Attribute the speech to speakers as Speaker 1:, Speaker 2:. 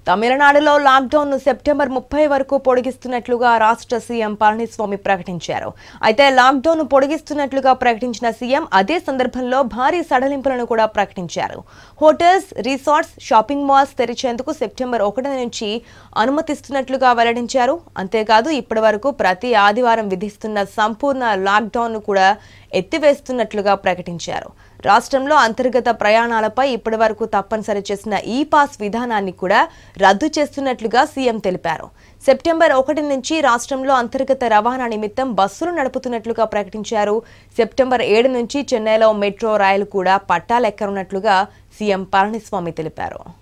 Speaker 1: తమిళనాడులో లాక్డౌన్ ను సెప్టెంబర్ ముప్పై వరకు పొడిగిస్తున్నట్లుగా రాష్ట్ర సీఎం పళనిస్వామి ప్రకటించారు అయితే లాక్డౌన్ ను పొడిగిస్తున్నట్లుగా ప్రకటించిన సీఎం అదే సందర్భంలో భారీ సడలింపులను కూడా ప్రకటించారు హోటల్స్ రిసార్ట్స్ షాపింగ్ మాల్స్ తెరిచేందుకు సెప్టెంబర్ ఒకటి నుంచి అనుమతిస్తున్నట్లుగా వెల్లడించారు అంతేకాదు ఇప్పటి వరకు ప్రతి ఆదివారం విధిస్తున్న సంపూర్ణ లాక్డౌన్ ను కూడా ఎత్తివేస్తున్నట్లుగా ప్రకటించారు రాష్ట్రంలో అంతర్గత ప్రయాణాలపై ఇప్పటి వరకు తప్పనిసరి చేసిన ఈ పాస్ విధానాన్ని కూడా రద్దు చేస్తున్నట్లుగా సీఎం తెలిపారు సెప్టెంబర్ ఒకటి నుంచి రాష్ట్రంలో అంతర్గత రవాణా నిమిత్తం బస్సులు నడుపుతున్నట్లుగా ప్రకటించారు సెప్టెంబర్ ఏడు నుంచి చెన్నైలో మెట్రో రైలు కూడా పట్టాలెక్కనున్నట్లుగా సీఎం పళనిస్వామి తెలిపారు